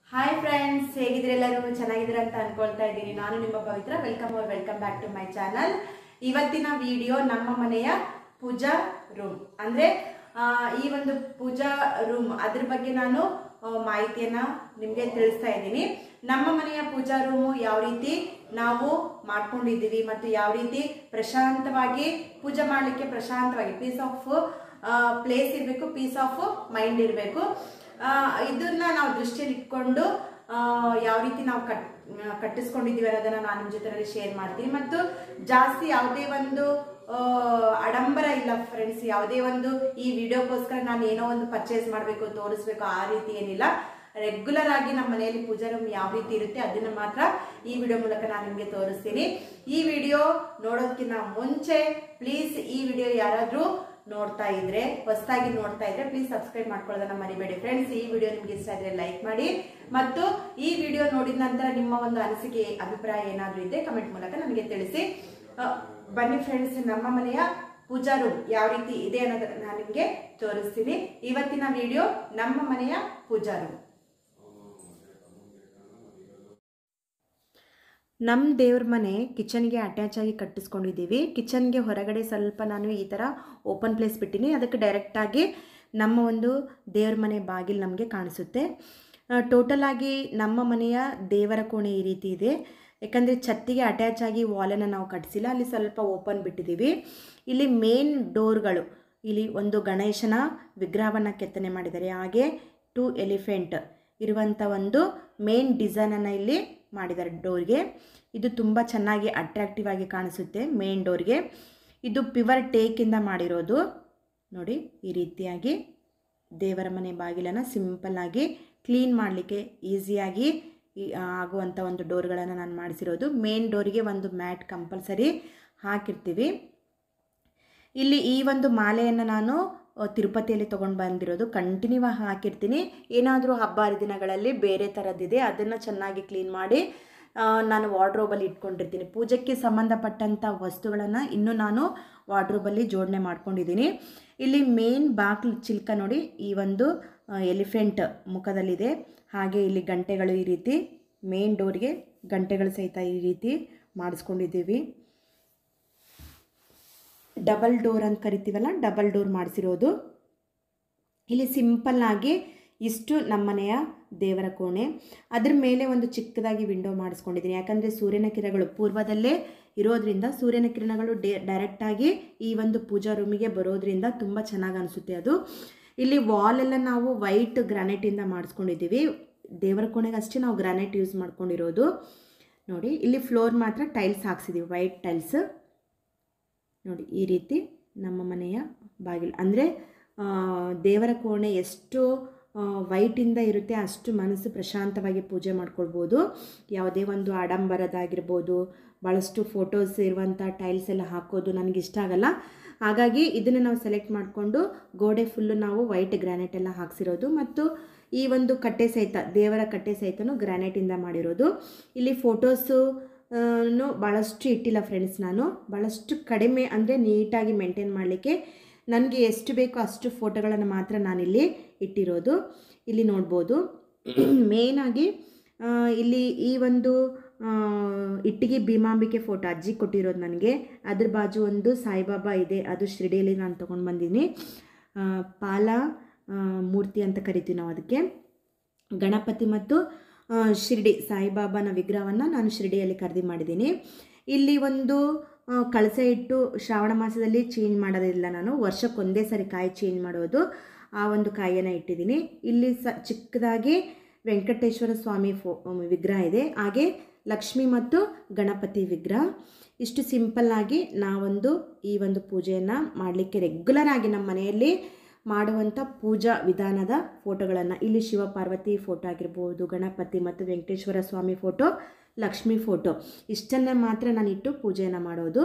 hi friends ಹೇಗಿದ್ರೆ ಎಲ್ಲರೂ ಚೆನ್ನಾಗಿದ್ದೀರಾ ಅಂತ ಅನ್ಕೊಳ್ತಾ ಇದ್ದೀನಿ ನಾನು ನಿಮ್ಮ Pavitra welcome or welcome back to my channel ಇವತ್ತಿನ ವಿಡಿಯೋ ನಮ್ಮ ಮನೆಯ ಪೂಜಾ ರೂಮ್ ಅಂದ್ರೆ ಆ, ಈ ಒಂದು ಪೂಜಾ ರೂಮ್ ಅದ್ರ ಬಗ್ಗೆ ನಾನು ಆ, ಮಾಹಿತಿಯನ್ನ ನಿಮಗೆ ತಿಳಿಸ್ತಾ ಇದ್ದೀನಿ ನಮ್ಮ ಮನೆಯ ಪೂಜಾ ರೂಮು ಯಾವ ರೀತಿ ನಾವು ಮಾಡ್ಕೊಂಡಿದ್ದೀವಿ ಮತ್ತು ಯಾವ ರೀತಿ ಪ್ರಶಾಂತವಾಗಿ ಪೂಜೆ ಮಾಡಲಿಕ್ಕೆ ಪ್ರಶಾಂತವಾಗಿ ಪೀಸ್ ಆಫ್ ಪ್ಲೇಸ್ ಇರಬೇಕು ಪೀಸ್ ಆಫ್ ಮೈಂಡ್ ಇರಬೇಕು ಇದನ್ನ ನಾವು ದೃಷ್ಟಿಯಲ್ಲಿ ಇಟ್ಕೊಂಡು ಆ, ಯಾವ ರೀತಿ ನಾವು ಕಟ್ ಆ, ಕಟ್ಟಿಸ್ಕೊಂಡಿದ್ದೀವಿ ಅನ್ನೋದನ್ನ ನಾನು ನಿಮ್ಮ ಜೊತೆಯಲ್ಲಿ ಶೇರ್ ಮಾಡ್ತೀನಿ ಮತ್ತು ಜಾಸ್ತಿ ಯಾವುದೇ ಒಂದು ಆ, ಆಡಂಬರ ಇಲ್ಲ ಫ್ರೆಂಡ್ಸ್ ಯಾವುದೇ ಒಂದು ಈ ವಿಡಿಯೋಕ್ಕೋಸ್ಕರ ನಾನು ಏನೋ ಒಂದು ಪರ್ಚೇಸ್ ಮಾಡಬೇಕು ತೋರಿಸ್ಬೇಕು ಆ ರೀತಿ ಏನಿಲ್ಲ ರೆಗ್ಯುಲರ್ ಆಗಿ ನಮ್ಮ ಮನೆಯಲ್ಲಿ ಪೂಜಾ ರೂಮ್ ಯಾವ ರೀತಿ ಇರುತ್ತೆ ಅದನ್ನ ಮಾತ್ರ ಈ ವಿಡಿಯೋ ಮೂಲಕ ನಾನು ನಿಮಗೆ ತೋರಿಸ್ತೀನಿ ಈ ವಿಡಿಯೋ ನೋಡೋದಕ್ಕಿಂತ ಮುಂಚೆ ಪ್ಲೀಸ್ ಈ ವಿಡಿಯೋ ಯಾರಾದರೂ ನೋಡ್ತಾ ಇದ್ರೆ ಹೊಸದಾಗಿ ನೋಡ್ತಾ ಇದ್ರೆ ಪ್ಲೀಸ್ ಸಬ್ಸ್ಕ್ರೈಬ್ ಮಾಡ್ಕೊಳ್ಳೋದನ್ನ ಮರಿಬೇಡಿ ಫ್ರೆಂಡ್ಸ್ ಈ ವಿಡಿಯೋ ನಿಮ್ಗೆ ಇಷ್ಟ ಇದ್ರೆ ಲೈಕ್ ಮಾಡಿ ಮತ್ತು ಈ ವಿಡಿಯೋ ನೋಡಿದ ನಂತರ ನಿಮ್ಮ ಒಂದು ಅನಿಸಿಕೆ ಅಭಿಪ್ರಾಯ ಏನಾದರೂ ಇದ್ರೆ ಕಮೆಂಟ್ ಮೂಲಕ ನನಗೆ ತಿಳಿಸಿ ಆ, ಬನ್ನಿ ಫ್ರೆಂಡ್ಸ್ ನಮ್ಮ ಮನೆಯ ಪೂಜಾ ರೂಮ್ ಯಾವ ರೀತಿ ಇದೆ ಅನ್ನೋದನ್ನ ನಾನು ನಿಮಗೆ ತೋರಿಸ್ತೀನಿ ಇವತ್ತಿನ ವಿಡಿಯೋ ನಮ್ಮ ಮನೆಯ ಪೂಜಾ ರೂಮ್ ನಮ್ಮ ದೇವ್ರ ಮನೆ ಕಿಚನ್ಗೆ ಅಟ್ಯಾಚ್ ಆಗಿ ಕಟ್ಟಿಸ್ಕೊಂಡಿದ್ದೀವಿ ಕಿಚನ್ಗೆ ಹೊರಗಡೆ ಸ್ವಲ್ಪ ನಾನು ಈ ಥರ ಓಪನ್ ಪ್ಲೇಸ್ ಬಿಟ್ಟಿನಿ ಅದಕ್ಕೆ ಡೈರೆಕ್ಟಾಗಿ ನಮ್ಮ ಒಂದು ದೇವ್ರ ಮನೆ ಬಾಗಿಲು ನಮಗೆ ಕಾಣಿಸುತ್ತೆ ಟೋಟಲ್ ಆಗಿ ನಮ್ಮ ಮನೆಯ ದೇವರ ಕೋಣೆ ಈ ರೀತಿ ಇದೆ ಯಾಕಂದರೆ ಛತ್ತಿಗೆ ಅಟ್ಯಾಚ್ ಆಗಿ ವಾಲನ್ನು ನಾವು ಕಟ್ಟಿಸಿಲ್ಲ ಅಲ್ಲಿ ಸ್ವಲ್ಪ ಓಪನ್ ಬಿಟ್ಟಿದ್ದೀವಿ ಇಲ್ಲಿ ಮೇನ್ ಡೋರ್ಗಳು ಇಲ್ಲಿ ಒಂದು ಗಣೇಶನ ವಿಗ್ರಹವನ್ನು ಕೆತ್ತನೆ ಮಾಡಿದ್ದಾರೆ ಹಾಗೆ ಟು ಎಲಿಫೆಂಟ್ ಇರುವಂಥ ಒಂದು ಮೇನ್ ಡಿಸೈನನ್ನು ಇಲ್ಲಿ ಮಾಡಿದ್ದಾರೆ ಡೋರ್ಗೆ ಇದು ತುಂಬ ಚೆನ್ನಾಗಿ ಅಟ್ರಾಕ್ಟಿವ್ ಆಗಿ ಕಾಣಿಸುತ್ತೆ ಮೇನ್ ಡೋರ್ಗೆ ಇದು ಪ್ಯೂರ್ ಟೇಕಿಂದ ಮಾಡಿರೋದು ನೋಡಿ ಈ ರೀತಿಯಾಗಿ ದೇವರ ಮನೆ ಬಾಗಿಲನ್ನು ಸಿಂಪಲ್ಲಾಗಿ ಕ್ಲೀನ್ ಮಾಡಲಿಕ್ಕೆ ಈಸಿಯಾಗಿ ಈ- ಆಗುವಂಥ ಒಂದು ಡೋರ್ಗಳನ್ನು ನಾನು ಮಾಡಿಸಿರೋದು ಮೇನ್ ಡೋರಿಗೆ ಒಂದು ಮ್ಯಾಟ್ ಕಂಪಲ್ಸರಿ ಹಾಕಿರ್ತೀವಿ ಇಲ್ಲಿ ಈ ಒಂದು ಮಾಲೆಯನ್ನು ನಾನು ಅ, ತಿರುಪತಿಯಲ್ಲಿ ತೊಗೊಂಡು ಬಂದಿರೋದು ಕಂಟಿನ್ಯೂ ಆಗಿ ಹಾಕಿರ್ತೀನಿ ಏನಾದರೂ ಹಬ್ಬ ಹರಿದಿನಗಳಲ್ಲಿ ಬೇರೆ ಥರದ್ದಿದೆ ಅದನ್ನು ಚೆನ್ನಾಗಿ ಕ್ಲೀನ್ ಮಾಡಿ ಆ, ನಾನು ವಾರ್ಡ್ರೋಬಲ್ಲಿ ಇಟ್ಕೊಂಡಿರ್ತೀನಿ ಪೂಜೆಗೆ ಸಂಬಂಧಪಟ್ಟಂಥ ವಸ್ತುಗಳನ್ನು ಇನ್ನೂ ನಾನು ವಾರ್ಡ್ರೋಬಲ್ಲಿ ಜೋಡಣೆ ಮಾಡ್ಕೊಂಡಿದ್ದೀನಿ ಇಲ್ಲಿ ಮೇನ್ ಬಾಕ್ಲು ಚಿಲ್ಕ ನೋಡಿ ಈ ಒಂದು ಎಲಿಫೆಂಟ್ ಮುಖದಲ್ಲಿದೆ ಹಾಗೆ ಇಲ್ಲಿ ಗಂಟೆಗಳು ಈ ರೀತಿ ಮೇನ್ ಡೋರ್ಗೆ ಗಂಟೆಗಳು ಸಹಿತ ಈ ರೀತಿ ಮಾಡಿಸ್ಕೊಂಡಿದ್ದೀವಿ ಡಬಲ್ ಡೋರ್ ಅಂತ ಕರಿತೀವಲ್ಲ ಡಬಲ್ ಡೋರ್ ಮಾಡಿಸಿರೋದು ಇಲ್ಲಿ ಸಿಂಪಲ್ಲಾಗಿ ಇಷ್ಟು ನಮ್ಮನೆಯ ದೇವರ ಕೋಣೆ ಅದ್ರ ಮೇಲೆ ಒಂದು ಚಿಕ್ಕದಾಗಿ ವಿಂಡೋ ಮಾಡಿಸ್ಕೊಂಡಿದ್ದೀನಿ ಯಾಕಂದರೆ ಸೂರ್ಯನ ಕಿರಣಗಳು ಪೂರ್ವದಲ್ಲೇ ಇರೋದ್ರಿಂದ ಸೂರ್ಯನ ಕಿರಣಗಳು ಡೇ ಡೈರೆಕ್ಟಾಗಿ ಈ ಒಂದು ಪೂಜಾ ರೂಮಿಗೆ ಬರೋದ್ರಿಂದ ತುಂಬ ಚೆನ್ನಾಗಿ ಅನಿಸುತ್ತೆ ಅದು ಇಲ್ಲಿ ವಾಲೆಲ್ಲ ನಾವು ವೈಟ್ ಗ್ರಾನೈಟಿಂದ ಮಾಡಿಸ್ಕೊಂಡಿದ್ದೀವಿ ದೇವರ ಕೋಣೆಗೆ ಅಷ್ಟೇ ನಾವು ಗ್ರಾನೈಟ್ ಯೂಸ್ ಮಾಡ್ಕೊಂಡಿರೋದು ನೋಡಿ ಇಲ್ಲಿ ಫ್ಲೋರ್ ಮಾತ್ರ ಟೈಲ್ಸ್ ಹಾಕ್ಸಿದ್ದೀವಿ ವೈಟ್ ಟೈಲ್ಸ್ ನೋಡಿ ಈ ರೀತಿ ನಮ್ಮ ಮನೆಯ ಬಾಗಿಲು ಅಂದರೆ ದೇವರ ಕೋಣೆ ಎಷ್ಟು ವೈಟಿಂದ ಇರುತ್ತೆ ಅಷ್ಟು ಮನಸ್ಸು ಪ್ರಶಾಂತವಾಗಿ ಪೂಜೆ ಮಾಡ್ಕೊಳ್ಬೋದು ಯಾವುದೇ ಒಂದು ಆಡಂಬರದಾಗಿರ್ಬೋದು ಭಾಳಷ್ಟು ಫೋಟೋಸ್ ಇರುವಂಥ ಟೈಲ್ಸ್ ಎಲ್ಲ ಹಾಕೋದು ನನಗೆ ಇಷ್ಟ ಆಗಲ್ಲ ಹಾಗಾಗಿ ಇದನ್ನು ನಾವು ಸೆಲೆಕ್ಟ್ ಮಾಡಿಕೊಂಡು ಗೋಡೆ ಫುಲ್ಲು ನಾವು ವೈಟ್ ಗ್ರಾನೈಟ್ ಎಲ್ಲ ಹಾಕ್ಸಿರೋದು ಮತ್ತು ಈ ಒಂದು ಕಟ್ಟೆ ಸಹಿತ ದೇವರ ಕಟ್ಟೆ ಸಹಿತನೂ ಗ್ರಾನೈಟಿಂದ ಮಾಡಿರೋದು ಇಲ್ಲಿ ಫೋಟೋಸು ನು ಭಾಳಷ್ಟು ಇಟ್ಟಿಲ್ಲ ಫ್ರೆಂಡ್ಸ್ ನಾನು ಭಾಳಷ್ಟು ಕಡಿಮೆ ಅಂದರೆ ನೀಟಾಗಿ ಮೇಂಟೈನ್ ಮಾಡಲಿಕ್ಕೆ ನನಗೆ ಎಷ್ಟು ಬೇಕೋ ಅಷ್ಟು ಫೋಟೋಗಳನ್ನು ಮಾತ್ರ ನಾನಿಲ್ಲಿ ಇಟ್ಟಿರೋದು ಇಲ್ಲಿ ನೋಡ್ಬೋದು ಮೇಯ್ನಾಗಿ ಇಲ್ಲಿ ಈ ಒಂದು ಆ, ಇಟ್ಟಿಗೆ ಭೀಮಾಂಬಿಕೆ ಫೋಟೋ ಅಜ್ಜಿ ಕೊಟ್ಟಿರೋದು ನನಗೆ ಅದ್ರ ಬಾಜು ಒಂದು ಸಾಯಿಬಾಬಾ ಇದೆ ಅದು ಶಿರ್ಡಿಯಲ್ಲಿ ನಾನು ತೊಗೊಂಡು ಬಂದೀನಿ ಆ, ಪಾಲ ಆ, ಮೂರ್ತಿ ಅಂತ ಕರಿತೀವಿ ನಾವು ಅದಕ್ಕೆ ಗಣಪತಿ ಮತ್ತು ಆ, ಶಿರ್ಡಿ ಸಾಯಿಬಾಬಾನ ವಿಗ್ರಹವನ್ನು ನಾನು ಶಿರ್ಡಿಯಲ್ಲಿ ಖರೀದಿ ಮಾಡಿದ್ದೀನಿ ಇಲ್ಲಿ ಒಂದು ಆ, ಕಳಸ ಇಟ್ಟು ಶ್ರಾವಣ ಮಾಸದಲ್ಲಿ ಚೇಂಜ್ ಮಾಡೋದಿಲ್ಲ ನಾನು ವರ್ಷಕ್ಕೊಂದೇ ಸರಿ ಕಾಯಿ ಚೇಂಜ್ ಮಾಡೋದು ಆ ಒಂದು ಕಾಯಿಯನ್ನು ಇಟ್ಟಿದ್ದೀನಿ ಇಲ್ಲಿ ಸ ಚಿಕ್ಕದಾಗಿ ವೆಂಕಟೇಶ್ವರ ಸ್ವಾಮಿ ಫೋ ವಿಗ್ರಹ ಇದೆ ಹಾಗೆ ಲಕ್ಷ್ಮಿ ಮತ್ತು ಗಣಪತಿ ವಿಗ್ರಹ ಇಷ್ಟು ಸಿಂಪಲ್ಲಾಗಿ ನಾವೊಂದು ಈ ಒಂದು ಪೂಜೆಯನ್ನು ಮಾಡಲಿಕ್ಕೆ ರೆಗ್ಯುಲರ್ ಆಗಿ ನಮ್ಮ ಮನೆಯಲ್ಲಿ ಮಾಡುವಂಥ ಪೂಜಾ ವಿಧಾನದ ಫೋಟೋಗಳನ್ನು ಇಲ್ಲಿ ಶಿವಪಾರ್ವತಿ ಫೋಟೋ ಆಗಿರ್ಬೋದು ಗಣಪತಿ ಮತ್ತು ವೆಂಕಟೇಶ್ವರ ಸ್ವಾಮಿ ಫೋಟೋ ಲಕ್ಷ್ಮಿ ಫೋಟೋ ಇಷ್ಟನ್ನು ಮಾತ್ರ ನಾನು ಇಟ್ಟು ಪೂಜೆಯನ್ನು ಮಾಡೋದು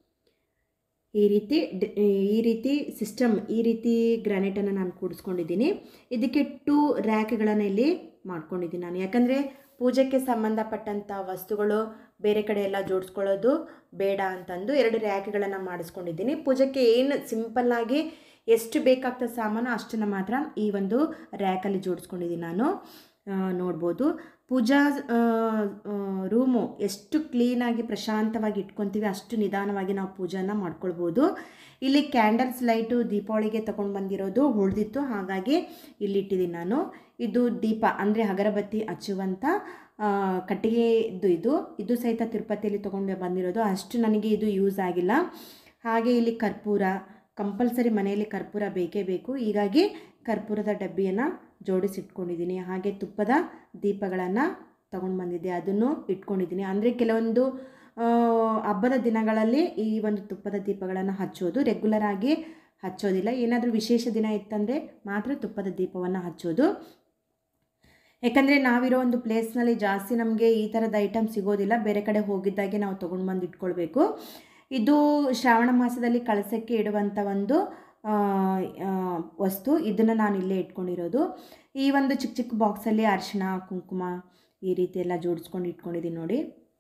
ಈ ರೀತಿ ಡ್- ಈ ರೀತಿ ಸಿಸ್ಟಮ್ ಈ ರೀತಿ ಗ್ರಾನೈಟನ್ನು ನಾನು ಕೂಡಿಸ್ಕೊಂಡಿದ್ದೀನಿ ಇದಕ್ಕೆ ಟೂ ರ್ಯಾಕ್ಗಳನ್ನು ಇಲ್ಲಿ ಮಾಡ್ಕೊಂಡಿದ್ದೀನಿ ನಾನು ಯಾಕಂದರೆ ಪೂಜೆಗೆ ಸಂಬಂಧಪಟ್ಟಂಥ ವಸ್ತುಗಳು ಬೇರೆ ಕಡೆ ಎಲ್ಲ ಜೋಡಿಸ್ಕೊಳ್ಳೋದು ಬೇಡ ಅಂತಂದು ಎರಡು ರ್ಯಾಕ್ಗಳನ್ನು ಮಾಡಿಸ್ಕೊಂಡಿದ್ದೀನಿ ಪೂಜೆಗೆ ಏನು ಸಿಂಪಲ್ಲಾಗಿ ಎಷ್ಟು ಬೇಕಾಗ್ತದೆ ಸಾಮಾನು ಅಷ್ಟನ್ನು ಮಾತ್ರ ಈ ಒಂದು ರ್ಯಾಕಲ್ಲಿ ಜೋಡಿಸ್ಕೊಂಡಿದ್ದೀನಿ ನಾನು ಆ, ನೋಡ್ಬೋದು ಪೂಜಾ ಆ, ಆ, ರೂಮು ಎಷ್ಟು ಕ್ಲೀನಾಗಿ ಪ್ರಶಾಂತವಾಗಿ ಇಟ್ಕೊತೀವಿ ಅಷ್ಟು ನಿಧಾನವಾಗಿ ನಾವು ಪೂಜಾನ ಮಾಡ್ಕೊಳ್ಬೋದು ಇಲ್ಲಿ ಕ್ಯಾಂಡಲ್ಸ್ ಲೈಟು ದೀಪಾವಳಿಗೆ ತೊಗೊಂಡು ಬಂದಿರೋದು ಉಳಿದಿತ್ತು ಹಾಗಾಗಿ ಇಲ್ಲಿಟ್ಟಿದ್ದೀನಿ ನಾನು ಇದು ದೀಪ ಅಂದರೆ ಅಗರಬತ್ತಿ ಹಚ್ಚುವಂಥ ಆ, ಕಟ್ಟಿಗೆದ್ದು ಇದು ಇದು ಸಹಿತ ತಿರುಪತಿಯಲ್ಲಿ ತೊಗೊಂಡು ಬಂದಿರೋದು ಅಷ್ಟು ನನಗೆ ಇದು ಯೂಸ್ ಆಗಿಲ್ಲ ಹಾಗೆ ಇಲ್ಲಿ ಕರ್ಪೂರ ಕಂಪಲ್ಸರಿ ಮನೆಯಲ್ಲಿ ಕರ್ಪೂರ ಬೇಕೇ ಬೇಕು ಹೀಗಾಗಿ ಕರ್ಪೂರದ ಡಬ್ಬಿಯನ್ನು ಜೋಡಿಸಿಟ್ಕೊಂಡಿದ್ದೀನಿ ಹಾಗೆ ತುಪ್ಪದ ದೀಪಗಳನ್ನು ತೊಗೊಂಡು ಬಂದಿದ್ದೆ ಅದನ್ನು ಇಟ್ಕೊಂಡಿದ್ದೀನಿ ಅಂದರೆ ಕೆಲವೊಂದು ಆ, ಹಬ್ಬದ ದಿನಗಳಲ್ಲಿ ಈ ಒಂದು ತುಪ್ಪದ ದೀಪಗಳನ್ನು ಹಚ್ಚೋದು ರೆಗ್ಯುಲರ್ ಆಗಿ ಹಚ್ಚೋದಿಲ್ಲ ಏನಾದರೂ ವಿಶೇಷ ದಿನ ಇತ್ತಂದರೆ ಮಾತ್ರ ತುಪ್ಪದ ದೀಪವನ್ನು ಹಚ್ಚೋದು ಯಾಕಂದರೆ ನಾವಿರೋ ಒಂದು ಪ್ಲೇಸ್ನಲ್ಲಿ ಜಾಸ್ತಿ ನಮಗೆ ಈ ಥರದ ಐಟಮ್ ಸಿಗೋದಿಲ್ಲ ಬೇರೆ ಕಡೆ ಹೋಗಿದ್ದಾಗೆ ನಾವು ತೊಗೊಂಡು ಬಂದು ಇಟ್ಕೊಳ್ಬೇಕು ಇದು ಶ್ರಾವಣ ಮಾಸದಲ್ಲಿ ಕಳಸಕ್ಕೆ ಇಡುವಂಥ ಒಂದು ಆ, ಆ, ವಸ್ತು ಇದನ್ನು ನಾನು ಇಲ್ಲೇ ಇಟ್ಕೊಂಡಿರೋದು ಈ ಒಂದು ಚಿಕ್ಕ ಚಿಕ್ಕ ಬಾಕ್ಸಲ್ಲಿ ಅರಿಶಿಣ ಕುಂಕುಮ ಈ ರೀತಿ ಎಲ್ಲ ಜೋಡಿಸ್ಕೊಂಡು ಇಟ್ಕೊಂಡಿದ್ದೀನಿ ನೋಡಿ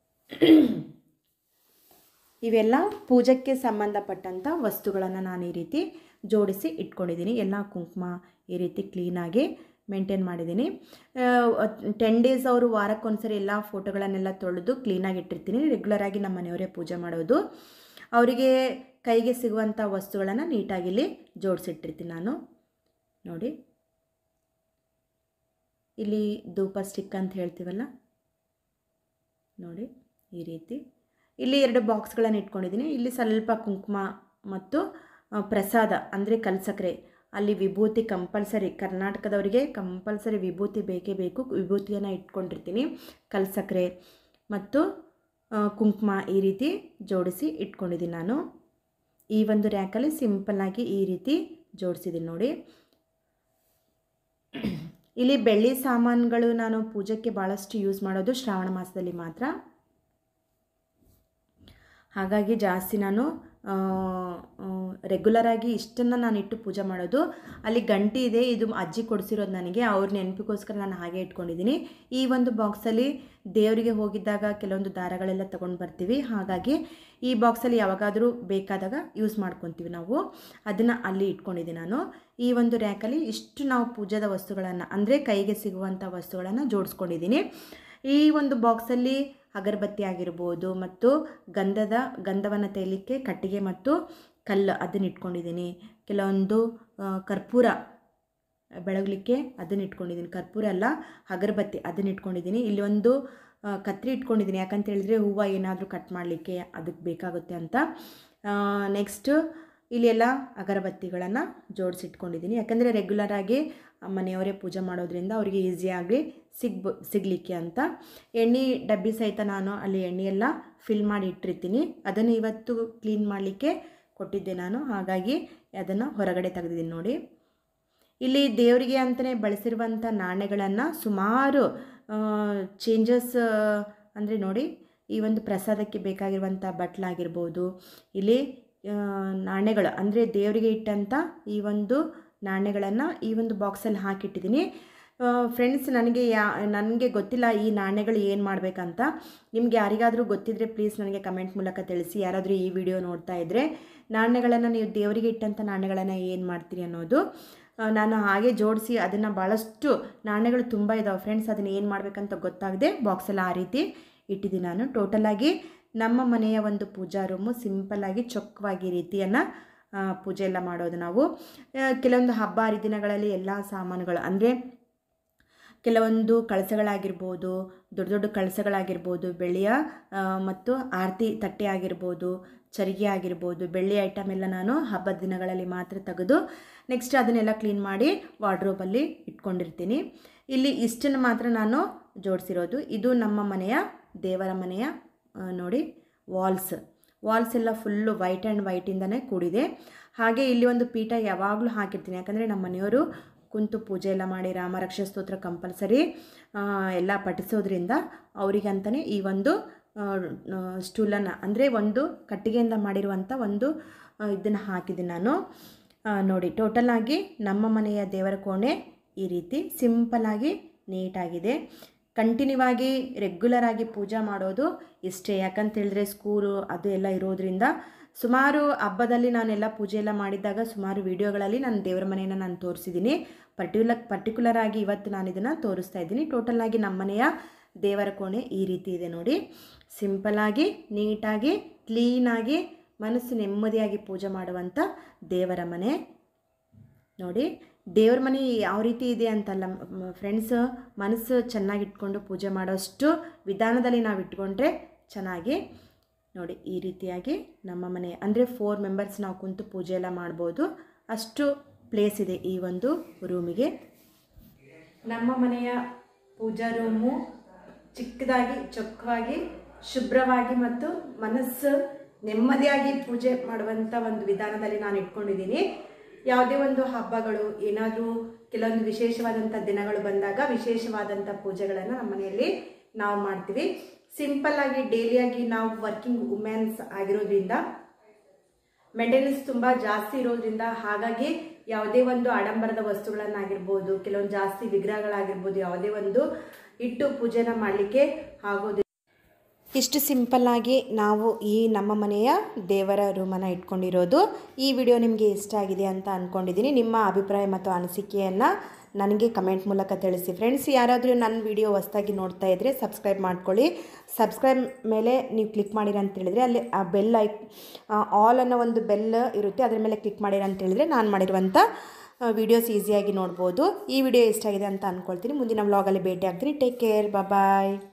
ಇವೆಲ್ಲ ಪೂಜಕ್ಕೆ ಸಂಬಂಧಪಟ್ಟಂಥ ವಸ್ತುಗಳನ್ನು ನಾನು ಈ ರೀತಿ ಜೋಡಿಸಿ ಇಟ್ಕೊಂಡಿದ್ದೀನಿ ಎಲ್ಲ ಕುಂಕುಮ ಈ ರೀತಿ ಕ್ಲೀನಾಗಿ ಮೇಂಟೈನ್ ಮಾಡಿದ್ದೀನಿ ಟೆನ್ ಡೇಸ್ ಅವರು ವಾರಕ್ಕೊಂದ್ಸರಿ ಎಲ್ಲ ಫೋಟೋಗಳನ್ನೆಲ್ಲ ತೊಳೆದು ಕ್ಲೀನಾಗಿ ಇಟ್ಟಿರ್ತೀನಿ ರೆಗ್ಯುಲರಾಗಿ ನಮ್ಮ ಮನೆಯವರೇ ಪೂಜೆ ಮಾಡೋದು ಅವರಿಗೆ ಕೈಗೆ ಸಿಗುವಂಥ ವಸ್ತುಗಳನ್ನು ನೀಟಾಗಿ ಇಲ್ಲಿ ಜೋಡಿಸಿಟ್ಟಿರ್ತೀನಿ ನಾನು ನೋಡಿ ಇಲ್ಲಿ ಧೂಪ ಸ್ಟಿಕ್ ಅಂತ ಹೇಳ್ತೀವಲ್ಲ ನೋಡಿ ಈ ರೀತಿ ಇಲ್ಲಿ ಎರಡು ಬಾಕ್ಸ್ಗಳನ್ನು ಇಟ್ಕೊಂಡಿದ್ದೀನಿ ಇಲ್ಲಿ ಸ್ವಲ್ಪ ಕುಂಕುಮ ಮತ್ತು ಆ, ಪ್ರಸಾದ ಅಂದರೆ ಕಲ್ಸಕ್ರೆ ಅಲ್ಲಿ ವಿಭೂತಿ ಕಂಪಲ್ಸರಿ ಕರ್ನಾಟಕದವರಿಗೆ ಕಂಪಲ್ಸರಿ ವಿಭೂತಿ ಬೇಕೇ ಬೇಕು ವಿಭೂತಿಯನ್ನು ಇಟ್ಕೊಂಡಿರ್ತೀನಿ ಕಲ್ಸಕ್ರೆ ಮತ್ತು ಆ, ಕುಂಕುಮ ಈ ರೀತಿ ಜೋಡಿಸಿ ಇಟ್ಕೊಂಡಿದ್ದೀನಿ ನಾನು ಈ ಒಂದು ರ್ಯಾಕಲ್ಲಿ ಸಿಂಪಲ್ಲಾಗಿ ಈ ರೀತಿ ಜೋಡಿಸಿದ್ದೀನಿ ನೋಡಿ ಇಲ್ಲಿ ಬೆಳ್ಳಿ ಸಾಮಾನುಗಳು ನಾನು ಪೂಜೆಗೆ ಭಾಳಷ್ಟು ಯೂಸ್ ಮಾಡೋದು ಶ್ರಾವಣ ಮಾಸದಲ್ಲಿ ಮಾತ್ರ ಹಾಗಾಗಿ ಜಾಸ್ತಿ ನಾನು ರೆಗ್ಯುಲರಾಗಿ ಇಷ್ಟನ್ನು ನಾನು ಇಟ್ಟು ಪೂಜೆ ಮಾಡೋದು ಅಲ್ಲಿ ಗಂಟಿ ಇದೆ ಇದು ಅಜ್ಜಿ ಕೊಡಿಸಿರೋದು ನನಗೆ ಅವ್ರ ನೆನಪಿಗೋಸ್ಕರ ನಾನು ಹಾಗೆ ಇಟ್ಕೊಂಡಿದ್ದೀನಿ ಈ ಒಂದು ಬಾಕ್ಸಲ್ಲಿ ದೇವರಿಗೆ ಹೋಗಿದ್ದಾಗ ಕೆಲವೊಂದು ದಾರಗಳೆಲ್ಲ ತೊಗೊಂಡು ಬರ್ತೀವಿ ಹಾಗಾಗಿ ಈ ಬಾಕ್ಸಲ್ಲಿ ಯಾವಾಗಾದರೂ ಬೇಕಾದಾಗ ಯೂಸ್ ಮಾಡ್ಕೊತೀವಿ ನಾವು ಅದನ್ನು ಅಲ್ಲಿ ಇಟ್ಕೊಂಡಿದ್ದೀನಿ ನಾನು ಈ ಒಂದು ರ್ಯಾಕಲ್ಲಿ ಇಷ್ಟು ನಾವು ಪೂಜಾದ ವಸ್ತುಗಳನ್ನು ಅಂದರೆ ಕೈಗೆ ಸಿಗುವಂಥ ವಸ್ತುಗಳನ್ನು ಜೋಡಿಸ್ಕೊಂಡಿದ್ದೀನಿ ಈ ಒಂದು ಬಾಕ್ಸಲ್ಲಿ ಅಗರಬತ್ತಿ ಆಗಿರ್ಬೋದು ಮತ್ತು ಗಂಧದ ಗಂಧವನ್ನು ತೇಲಿಕ್ಕೆ ಕಟ್ಟಿಗೆ ಮತ್ತು ಕಲ್ಲು ಅದನ್ನ ಇಟ್ಕೊಂಡಿದ್ದೀನಿ ಕೆಲವೊಂದು ಆ, ಕರ್ಪೂರ ಬೆಳಗಲಿಕ್ಕೆ ಅದನ್ನ ಇಟ್ಕೊಂಡಿದ್ದೀನಿ ಕರ್ಪೂರ ಅಲ್ಲ ಅಗರಬತ್ತಿ ಅದನ್ನ ಇಟ್ಕೊಂಡಿದ್ದೀನಿ ಇಲ್ಲಿ ಒಂದು ಆ, ಕತ್ರಿ ಇಟ್ಕೊಂಡಿದ್ದೀನಿ ಯಾಕಂತ ಹೇಳಿದ್ರೆ ಹೂವು ಏನಾದರೂ ಕಟ್ ಮಾಡಲಿಕ್ಕೆ ಅದಕ್ಕೆ ಬೇಕಾಗುತ್ತೆ ಅಂತ ನೆಕ್ಸ್ಟು ಇಲ್ಲಿ ಎಲ್ಲ ಅಗರಬತ್ತಿಗಳನ್ನು ಜೋಡಿಸಿಟ್ಕೊಂಡಿದ್ದೀನಿ ಯಾಕಂದರೆ ರೆಗ್ಯುಲರಾಗಿ ಮನೆಯವರೇ ಪೂಜೆ ಮಾಡೋದ್ರಿಂದ ಅವರಿಗೆ ಈಸಿಯಾಗಿ ಸಿಗ್ಬ ಸಿಗಲಿಕ್ಕೆ ಅಂತ ಎಣ್ಣೆ ಡಬ್ಬಿ ಸಹಿತ ನಾನು ಅಲ್ಲಿ ಎಣ್ಣೆಯೆಲ್ಲ ಫಿಲ್ ಮಾಡಿ ಇಟ್ಟಿರ್ತೀನಿ ಅದನ್ನು ಇವತ್ತು ಕ್ಲೀನ್ ಮಾಡಲಿಕ್ಕೆ ಕೊಟ್ಟಿದ್ದೆ ನಾನು ಹಾಗಾಗಿ ಅದನ್ನು ಹೊರಗಡೆ ತೆಗೆದಿದ್ದೀನಿ ನೋಡಿ ಇಲ್ಲಿ ದೇವರಿಗೆ ಅಂತಲೇ ಬಳಸಿರುವಂಥ ನಾಣ್ಯಗಳನ್ನು ಸುಮಾರು ಚೇಂಜಸ್ ಅಂದರೆ ನೋಡಿ ಈ ಒಂದು ಪ್ರಸಾದಕ್ಕೆ ಬೇಕಾಗಿರುವಂಥ ಬಟ್ಲಾಗಿರ್ಬೋದು ಇಲ್ಲಿ ಆ, ನಾಣ್ಯಗಳು ಅಂದರೆ ದೇವರಿಗೆ ಇಟ್ಟಂಥ ಈ ಒಂದು ನಾಣ್ಯಗಳನ್ನು ಈ ಒಂದು ಬಾಕ್ಸಲ್ಲಿ ಹಾಕಿಟ್ಟಿದ್ದೀನಿ ಫ್ರೆಂಡ್ಸ್ ನನಗೆ ಯಾ ನನಗೆ ಗೊತ್ತಿಲ್ಲ ಈ ನಾಣ್ಯಗಳು ಏನು ಮಾಡಬೇಕಂತ ನಿಮ್ಗೆ ಯಾರಿಗಾದರೂ ಗೊತ್ತಿದ್ದರೆ ಪ್ಲೀಸ್ ನನಗೆ ಕಮೆಂಟ್ ಮೂಲಕ ತಿಳಿಸಿ ಯಾರಾದರೂ ಈ ವಿಡಿಯೋ ನೋಡ್ತಾ ಇದ್ದರೆ ನಾಣ್ಯಗಳನ್ನು ನೀವು ದೇವರಿಗೆ ಇಟ್ಟಂಥ ನಾಣ್ಯಗಳನ್ನು ಏನು ಮಾಡ್ತೀರಿ ಅನ್ನೋದು ಆ, ನಾನು ಹಾಗೆ ಜೋಡಿಸಿ ಅದನ್ನು ಭಾಳಷ್ಟು ನಾಣ್ಯಗಳು ತುಂಬ ಇದ್ದಾವೆ ಫ್ರೆಂಡ್ಸ್ ಅದನ್ನು ಏನು ಮಾಡಬೇಕಂತ ಗೊತ್ತಾಗದೆ ಬಾಕ್ಸಲ್ಲಿ ಆ ರೀತಿ ಇಟ್ಟಿದ್ದೀನಿ ನಾನು ಟೋಟಲಾಗಿ ನಮ್ಮ ಮನೆಯ ಒಂದು ಪೂಜಾ ರೂಮು ಸಿಂಪಲ್ಲಾಗಿ ಚೊಕ್ಕವಾಗಿ ಈ ರೀತಿಯನ್ನು ಪೂಜೆ ಎಲ್ಲ ಮಾಡೋದು ನಾವು ಆ, ಕೆಲವೊಂದು ಹಬ್ಬ ಹರಿದಿನಗಳಲ್ಲಿ ಎಲ್ಲ ಸಾಮಾನುಗಳು ಅಂದರೆ ಕೆಲವೊಂದು ಕಳಸಗಳಾಗಿರ್ಬೋದು ದೊಡ್ಡ ದೊಡ್ಡ ಕಳಸಗಳಾಗಿರ್ಬೋದು ಬೆಳ್ಳಿಯ ಆ, ಮತ್ತು ಆರತಿ ತಟ್ಟೆ ಆಗಿರ್ಬೋದು ಚರಿಗೆ ಆಗಿರ್ಬೋದು ಬೆಳ್ಳಿ ಐಟಮ್ ಎಲ್ಲ ನಾನು ಹಬ್ಬದ ದಿನಗಳಲ್ಲಿ ಮಾತ್ರ ತೆಗೆದು ನೆಕ್ಸ್ಟ್ ಅದನ್ನೆಲ್ಲ ಕ್ಲೀನ್ ಮಾಡಿ ವಾರ್ಡ್ರೋಬಲ್ಲಿ ಇಟ್ಕೊಂಡಿರ್ತೀನಿ ಇಲ್ಲಿ ಇಷ್ಟನ್ನು ಮಾತ್ರ ನಾನು ಜೋಡಿಸಿರೋದು ಇದು ನಮ್ಮ ಮನೆಯ ದೇವರ ಮನೆಯ ಆ, ನೋಡಿ ವಾಲ್ಸ್ ವಾಲ್ಸ್ ಎಲ್ಲ ಫುಲ್ಲು ವೈಟ್ ಆ್ಯಂಡ್ ವೈಟಿಂದನೇ ಕೂಡಿದೆ ಹಾಗೆ ಇಲ್ಲಿ ಒಂದು ಪೀಠ ಯಾವಾಗಲೂ ಹಾಕಿರ್ತೀನಿ ಯಾಕಂದರೆ ನಮ್ಮ ಮನೆಯವರು ಕುಂತು ಪೂಜೆ ಎಲ್ಲ ಮಾಡಿ ರಾಮರಕ್ಷ ಸ್ತೋತ್ರ ಕಂಪಲ್ಸರಿ ಎಲ್ಲ ಪಠಿಸೋದ್ರಿಂದ ಅವರಿಗಂತಲೇ ಈ ಒಂದು ಸ್ಟೂಲನ್ನು ಅಂದರೆ ಒಂದು ಕಟ್ಟಿಗೆಯಿಂದ ಮಾಡಿರುವಂಥ ಒಂದು ಇದನ್ನು ಹಾಕಿದ್ದೀನಿ ನಾನು ಆ, ನೋಡಿ ಟೋಟಲಾಗಿ ನಮ್ಮ ಮನೆಯ ದೇವರ ಕೋಣೆ ಈ ರೀತಿ ಸಿಂಪಲ್ಲಾಗಿ ನೀಟಾಗಿದೆ ಕಂಟಿನ್ಯೂ ಆಗಿ ರೆಗ್ಯುಲರ್ ಆಗಿ ಪೂಜೆ ಮಾಡೋದು ಇಷ್ಟೇ ಯಾಕಂತ ಹೇಳಿದ್ರೆ ಸ್ಕೂಲು ಅದು ಎಲ್ಲ ಇರೋದ್ರಿಂದ ಸುಮಾರು ಹಬ್ಬದಲ್ಲಿ ನಾನೆಲ್ಲ ಪೂಜೆ ಎಲ್ಲ ಮಾಡಿದ್ದಾಗ ಸುಮಾರು ವೀಡಿಯೋಗಳಲ್ಲಿ ನಾನು ದೇವರ ಮನೆಯನ್ನು ನಾನು ತೋರಿಸಿದ್ದೀನಿ ಪರ್ಟಿಕ್ಯುಲರ್ ಪರ್ಟಿಕ್ಯುಲರ್ ಆಗಿ ಇವತ್ತು ನಾನು ಇದನ್ನು ತೋರಿಸ್ತಾ ಇದ್ದೀನಿ ಟೋಟಲ್ ಆಗಿ ನಮ್ಮನೆಯ ದೇವರ ಕೋಣೆ ಈ ರೀತಿ ಇದೆ ನೋಡಿ ಸಿಂಪಲಾಗಿ ನೀಟಾಗಿ ಕ್ಲೀನಾಗಿ ಮನಸ್ಸು ನೆಮ್ಮದಿಯಾಗಿ ಪೂಜೆ ಮಾಡುವಂಥ ದೇವರ ಮನೆ ನೋಡಿ ದೇವ್ರ ಮನೆ ಯಾವ ರೀತಿ ಇದೆ ಅಂತಲ್ಲ ಫ್ರೆಂಡ್ಸ್ ಮನಸ್ಸು ಚೆನ್ನಾಗಿ ಇಟ್ಕೊಂಡು ಪೂಜೆ ಮಾಡೋಷ್ಟು ವಿಧಾನದಲ್ಲಿ ನಾವು ಇಟ್ಕೊಂಡ್ರೆ ಚೆನ್ನಾಗಿ ನೋಡಿ ಈ ರೀತಿಯಾಗಿ ನಮ್ಮ ಮನೆ ಅಂದರೆ ಫೋರ್ ಮೆಂಬರ್ಸ್ ನಾವು ಕುಂತು ಪೂಜೆ ಎಲ್ಲ ಮಾಡ್ಬೋದು ಅಷ್ಟು ಪ್ಲೇಸ್ ಇದೆ ಈ ಒಂದು ರೂಮಿಗೆ ನಮ್ಮ ಮನೆಯ ಪೂಜಾ ರೂಮು ಚಿಕ್ಕದಾಗಿ ಚೊಕ್ಕವಾಗಿ ಶುಭ್ರವಾಗಿ ಮತ್ತು ಮನಸ್ಸು ನೆಮ್ಮದಿಯಾಗಿ ಪೂಜೆ ಮಾಡುವಂಥ ಒಂದು ವಿಧಾನದಲ್ಲಿ ನಾನು ಇಟ್ಕೊಂಡಿದ್ದೀನಿ ಯಾವುದೇ ಒಂದು ಹಬ್ಬಗಳು ಏನಾದರೂ ಕೆಲವೊಂದು ವಿಶೇಷವಾದಂಥ ದಿನಗಳು ಬಂದಾಗ ವಿಶೇಷವಾದಂಥ ಪೂಜೆಗಳನ್ನು ನಮ್ಮ ಮನೆಯಲ್ಲಿ ನಾವು ಮಾಡ್ತೀವಿ ಸಿಂಪಲ್ ಆಗಿ ಡೈಲಿಯಾಗಿ ನಾವು ವರ್ಕಿಂಗ್ ವುಮೆನ್ಸ್ ಆಗಿರೋದ್ರಿಂದ ಮೇಂಟೆನೆನ್ಸ್ ತುಂಬ ಜಾಸ್ತಿ ಇರೋದ್ರಿಂದ ಹಾಗಾಗಿ ಯಾವುದೇ ಒಂದು ಆಡಂಬರದ ವಸ್ತುಗಳನ್ನಾಗಿರ್ಬೋದು ಕೆಲವೊಂದು ಜಾಸ್ತಿ ವಿಗ್ರಹಗಳಾಗಿರ್ಬೋದು ಯಾವುದೇ ಒಂದು ಇಟ್ಟು ಪೂಜೆನ ಮಾಡಲಿಕ್ಕೆ ಆಗೋದಿಲ್ಲ ಇಷ್ಟು ಸಿಂಪಲ್ಲಾಗಿ ನಾವು ಈ ನಮ್ಮ ಮನೆಯ ದೇವರ ರೂಮನ್ನು ಇಟ್ಕೊಂಡಿರೋದು ಈ ವಿಡಿಯೋ ನಿಮಗೆ ಇಷ್ಟ ಆಗಿದೆ ಅಂತ ಅಂದ್ಕೊಂಡಿದ್ದೀನಿ ನಿಮ್ಮ ಅಭಿಪ್ರಾಯ ಮತ್ತು ಅನಿಸಿಕೆಯನ್ನು ನನಗೆ ಕಮೆಂಟ್ ಮೂಲಕ ತಿಳಿಸಿ ಫ್ರೆಂಡ್ಸ್ ಯಾರಾದರೂ ನನ್ನ ವಿಡಿಯೋ ಹೊಸ್ದಾಗಿ ನೋಡ್ತಾ ಇದ್ದರೆ ಸಬ್ಸ್ಕ್ರೈಬ್ ಮಾಡ್ಕೊಳ್ಳಿ ಸಬ್ಸ್ಕ್ರೈಬ್ ಮೇಲೆ ನೀವು ಕ್ಲಿಕ್ ಮಾಡಿರ ಅಂತ ಹೇಳಿದರೆ ಅಲ್ಲಿ ಆ ಬೆಲ್ ಐ ಆಲ್ ಅನ್ನೋ ಒಂದು ಬೆಲ್ ಇರುತ್ತೆ ಅದರ ಮೇಲೆ ಕ್ಲಿಕ್ ಮಾಡಿರ ಅಂತ ಹೇಳಿದರೆ ನಾನು ಮಾಡಿರುವಂಥ ವೀಡಿಯೋಸ್ ಈಸಿಯಾಗಿ ನೋಡ್ಬೋದು ಈ ವಿಡಿಯೋ ಇಷ್ಟ ಆಗಿದೆ ಅಂತ ಅಂದ್ಕೊಳ್ತೀನಿ ಮುಂದಿನ ವ್ಲಾಗಲ್ಲಿ ಭೇಟಿ ಆಗ್ತೀನಿ ಟೇಕ್ ಕೇರ್ ಬಾಯ್